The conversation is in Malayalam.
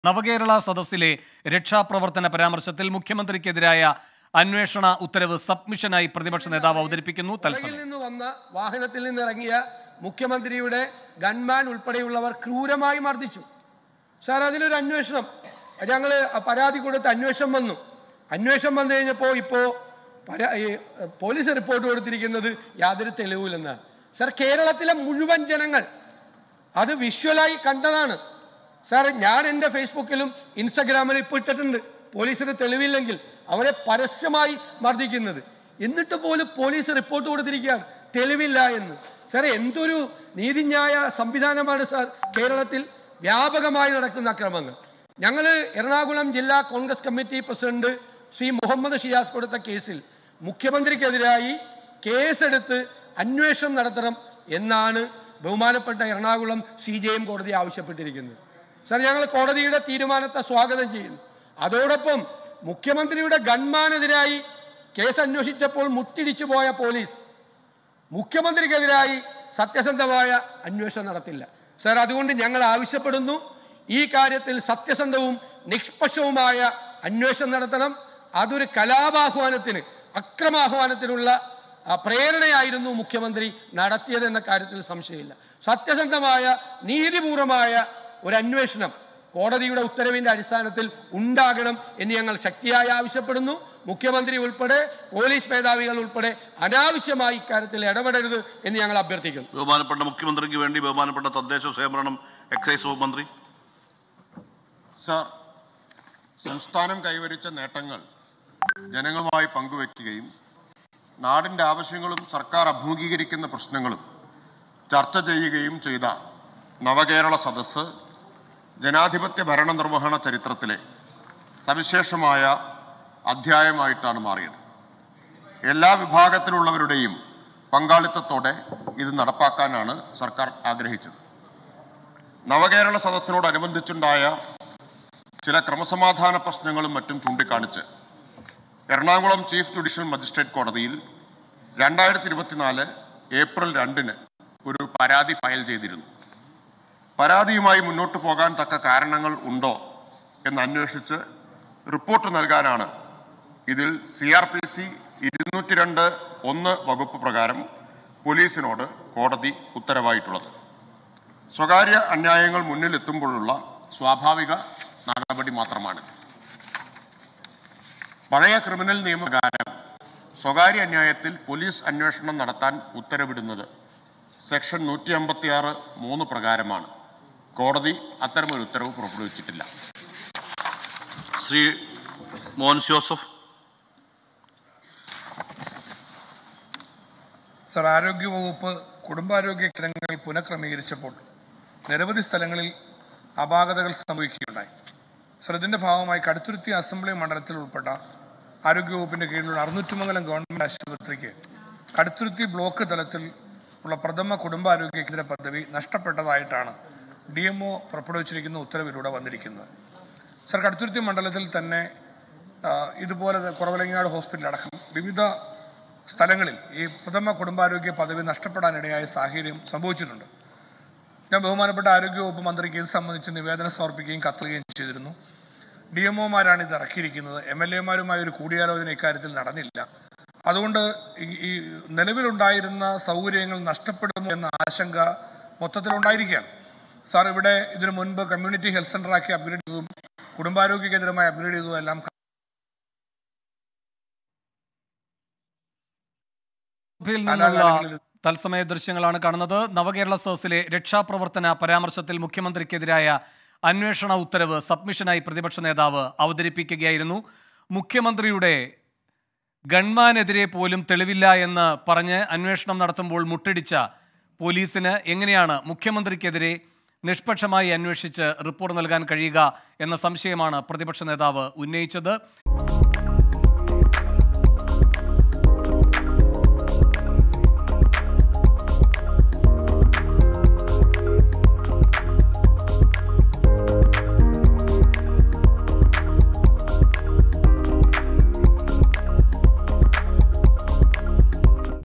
നവകേരള സദസ്സിലെ രക്ഷാപ്രവർത്തന പരാമർശത്തിൽ മുഖ്യമന്ത്രിക്കെതിരായ അന്വേഷണ ഉത്തരവ് സബ്മിഷനായി പ്രതിപക്ഷ നേതാവ് അവതരിപ്പിക്കുന്നു പുറകിൽ തത്സമയം നിന്ന് വന്ന വാഹനത്തിൽ നിന്ന് ഇറങ്ങിയ മുഖ്യമന്ത്രിയുടെ ഗൺമാൻ ഉൾപ്പെടെയുള്ളവർ ക്രൂരമായി മർദ്ദിച്ചു സാർ അതിനൊരു അന്വേഷണം ഞങ്ങൾ പരാതി കൊടുത്ത് അന്വേഷണം വന്നു അന്വേഷണം വന്നു കഴിഞ്ഞപ്പോൾ ഇപ്പോൾ പരാ ഈ, പോലീസ് റിപ്പോർട്ട് കൊടുത്തിരിക്കുന്നത് യാതൊരു തെളിവില്ലെന്നാണ് സാർ കേരളത്തിലെ മുഴുവൻ ജനങ്ങൾ അത് വിഷ്വലായി കണ്ടതാണ് സാർ ഞാൻ എൻ്റെ ഫേസ്ബുക്കിലും ഇൻസ്റ്റഗ്രാമിലും ഇപ്പോൾ ഇട്ടിട്ടുണ്ട് പോലീസിന് തെളിവില്ലെങ്കിൽ അവരെ പരസ്യമായി മർദ്ദിക്കുന്നത് എന്നിട്ട് പോലും പോലീസ് റിപ്പോർട്ട് കൊടുത്തിരിക്കുകയാണ് തെളിവില്ല എന്ന് സാർ എന്തൊരു നീതിന്യായ സംവിധാനമാണ് സാർ കേരളത്തിൽ വ്യാപകമായി നടക്കുന്ന അക്രമങ്ങൾ ഞങ്ങൾ എറണാകുളം ജില്ലാ കോൺഗ്രസ് കമ്മിറ്റി പ്രസിഡന്റ് ശ്രീ മുഹമ്മദ് ഷിയാസ് കൊടുത്ത കേസിൽ മുഖ്യമന്ത്രിക്കെതിരായി കേസെടുത്ത് അന്വേഷണം നടത്തണം എന്നാണ് ബഹുമാനപ്പെട്ട എറണാകുളം സി ജെ എം കോടതി ആവശ്യപ്പെട്ടിരിക്കുന്നത് സാർ ഞങ്ങൾ കോടതിയുടെ തീരുമാനത്തെ സ്വാഗതം ചെയ്യുന്നു അതോടൊപ്പം മുഖ്യമന്ത്രിയുടെ ഗൺമാനെതിരായി കേസ് അന്വേഷിച്ചപ്പോൾ മുട്ടിടിച്ചു പോയ പോലീസ് മുഖ്യമന്ത്രിക്കെതിരായി സത്യസന്ധമായ അന്വേഷണം നടത്തില്ല സാർ അതുകൊണ്ട് ഞങ്ങൾ ആവശ്യപ്പെടുന്നു ഈ കാര്യത്തിൽ സത്യസന്ധവും നിഷ്പക്ഷവുമായ അന്വേഷണം നടത്തണം അതൊരു കലാപാഹ്വാനത്തിന് അക്രമാഹ്വാനത്തിനുള്ള ആ, പ്രേരണയായിരുന്നു മുഖ്യമന്ത്രി നടത്തിയതെന്ന കാര്യത്തിൽ സംശയമില്ല സത്യസന്ധമായ നീതിപൂർവമായ ഒരു അന്വേഷണം കോടതിയുടെ ഉത്തരവിന്റെ അടിസ്ഥാനത്തിൽ ഉണ്ടാകണം എന്ന് ഞങ്ങൾ ശക്തിയായി ആവശ്യപ്പെടുന്നു മുഖ്യമന്ത്രി ഉൾപ്പെടെ പോലീസ് മേധാവികൾ ഉൾപ്പെടെ അനാവശ്യമായി ഇക്കാര്യത്തിൽ ഇടപെടരുത് എന്ന് ഞങ്ങൾ അഭ്യർത്ഥിക്കുന്നു ബഹുമാനപ്പെട്ട മുഖ്യമന്ത്രിക്ക് വേണ്ടി ബഹുമാനപ്പെട്ട തദ്ദേശ സ്വയംഭരണം എക്സൈസ് വകുപ്പ് മന്ത്രി സാർ സംസ്ഥാനം കൈവരിച്ച നേട്ടങ്ങൾ ജനങ്ങളുമായി പങ്കുവയ്ക്കുകയും നാടിൻ്റെ ആവശ്യങ്ങളും സർക്കാർ അഭിമുഖീകരിക്കുന്ന പ്രശ്നങ്ങളും ചർച്ച ചെയ്യുകയും ചെയ്ത നവകേരള സദസ്സ് ജനാധിപത്യ ഭരണ നിർവഹണ ചരിത്രത്തിലെ സവിശേഷമായ അധ്യായമായിട്ടാണ് മാറിയത് എല്ലാ വിഭാഗത്തിലുള്ളവരുടെയും പങ്കാളിത്തത്തോടെ ഇത് നടപ്പാക്കാനാണ് സർക്കാർ ആഗ്രഹിച്ചത് നവകേരള സദസ്സിനോടനുബന്ധിച്ചുണ്ടായ ചില ക്രമസമാധാന പ്രശ്നങ്ങളും മറ്റും ചൂണ്ടിക്കാണിച്ച് എറണാകുളം ചീഫ് ജുഡീഷ്യൽ മജിസ്ട്രേറ്റ് കോടതിയിൽ രണ്ടായിരത്തി ഇരുപത്തിനാല് ഏപ്രിൽ രണ്ടിന് ഒരു പരാതി ഫയൽ ചെയ്തിരുന്നു പരാതിയുമായി മുന്നോട്ട് പോകാൻ തക്ക കാരണങ്ങൾ ഉണ്ടോ എന്ന് അന്വേഷിച്ച് റിപ്പോർട്ട് നൽകാനാണ് ഇതിൽ സി ആർ പി സി ഇരുന്നൂറ്റി രണ്ട് ഒന്ന് വകുപ്പ് പ്രകാരം പോലീസിനോട് കോടതി ഉത്തരവായിട്ടുള്ളത് സ്വകാര്യ അന്യായങ്ങൾ മുന്നിലെത്തുമ്പോഴുള്ള സ്വാഭാവിക നടപടി മാത്രമാണ് പഴയ ക്രിമിനൽ നിയമപ്രകാരം സ്വകാര്യ അന്യായത്തിൽ പോലീസ് അന്വേഷണം നടത്താൻ ഉത്തരവിടുന്നത് സെക്ഷൻ നൂറ്റി അമ്പത്തി ആറ് മൂന്ന് പ്രകാരമാണ് കോടതി അത്തരമൊരു ഉത്തരവ് പുറപ്പെടുവിച്ചിട്ടില്ല ശ്രീ മോഹൻസ് ജോസഫ് സർ ആരോഗ്യവകുപ്പ് കുടുംബാരോഗ്യ കേന്ദ്രങ്ങൾ പുനഃക്രമീകരിച്ചപ്പോൾ നിരവധി സ്ഥലങ്ങളിൽ അപാകതകൾ സംഭവിക്കുകയുണ്ടായി സർ ഇതിന്റെ ഭാഗമായി കടുത്തുരുത്തി അസംബ്ലി മണ്ഡലത്തിൽ ഉൾപ്പെട്ട ആരോഗ്യവകുപ്പിന്റെ കീഴിലുള്ള അറുന്നൂറ്റുമംഗലം ഗവൺമെന്റ് ആശുപത്രിക്ക് കടുത്തുരുത്തി ബ്ലോക്ക് തലത്തിൽ ഉള്ള പ്രഥമ കുടുംബാരോഗ്യ കേന്ദ്ര പദവി നഷ്ടപ്പെട്ടതായിട്ടാണ് ഡി എം ഒ പുറപ്പെടുവിച്ചിരിക്കുന്ന ഉത്തരവിലൂടെ വന്നിരിക്കുന്നത് സർ കടുത്തുരുത്തി മണ്ഡലത്തിൽ തന്നെ ആ, ഇതുപോലെ കുറവലങ്ങാട് ഹോസ്പിറ്റൽ അടക്കം വിവിധ സ്ഥലങ്ങളിൽ ഈ പ്രഥമ കുടുംബാരോഗ്യ പദവി നഷ്ടപ്പെടാനിടയായ സാഹചര്യം സംഭവിച്ചിട്ടുണ്ട് ഞാൻ ബഹുമാനപ്പെട്ട ആരോഗ്യവകുപ്പ് മന്ത്രിക്ക് ഇത് സംബന്ധിച്ച് നിവേദനം സമർപ്പിക്കുകയും കത്തുകയും ചെയ്തിരുന്നു ഡി എം ഒമാരാണ് ഇത് ഇറക്കിയിരിക്കുന്നത് എം എൽ എമാരുമായി ഒരു കൂടിയാലോചന ഇക്കാര്യത്തിൽ നടന്നില്ല അതുകൊണ്ട് ഈ- ഈ നിലവിലുണ്ടായിരുന്ന സൗകര്യങ്ങൾ നഷ്ടപ്പെടുമോ എന്ന ആശങ്ക മൊത്തത്തിലുണ്ടായിരിക്കുകയാണ് സാർ ഇവിടെ ഇതിനു മുൻപ് കമ്മ്യൂണിറ്റി ഹെൽത്ത് സെന്ററാക്കി അപ്ഗ്രേഡ് ചെയ്തതും കുടുംബാരോഗ്യ കേന്ദ്രമായി അപ്ഗ്രേഡ് ചെയ്തതും എല്ലാം സഭയിൽ നിന്നുള്ള തത്സമയ ദൃശ്യങ്ങളാണ് കാണുന്നത് നവകേരള സദസ്സിലെ രക്ഷാപ്രവർത്തന പരാമർശത്തിൽ മുഖ്യമന്ത്രിക്കെതിരായ അന്വേഷണ ഉത്തരവ് സബ്മിഷനായി പ്രതിപക്ഷ നേതാവ് അവതരിപ്പിക്കുകയായിരുന്നു മുഖ്യമന്ത്രിയുടെ ഗൺമാനെതിരെ പോലും തെളിവില്ല എന്ന് പറഞ്ഞ് അന്വേഷണം നടത്തുമ്പോൾ മുട്ടിടിച്ച പോലീസിന് എങ്ങനെയാണ് മുഖ്യമന്ത്രിക്കെതിരെ നിഷ്പക്ഷമായി അന്വേഷിച്ച് റിപ്പോർട്ട് നൽകാൻ കഴിയുക എന്ന സംശയമാണ് പ്രതിപക്ഷ നേതാവ് ഉന്നയിച്ചത്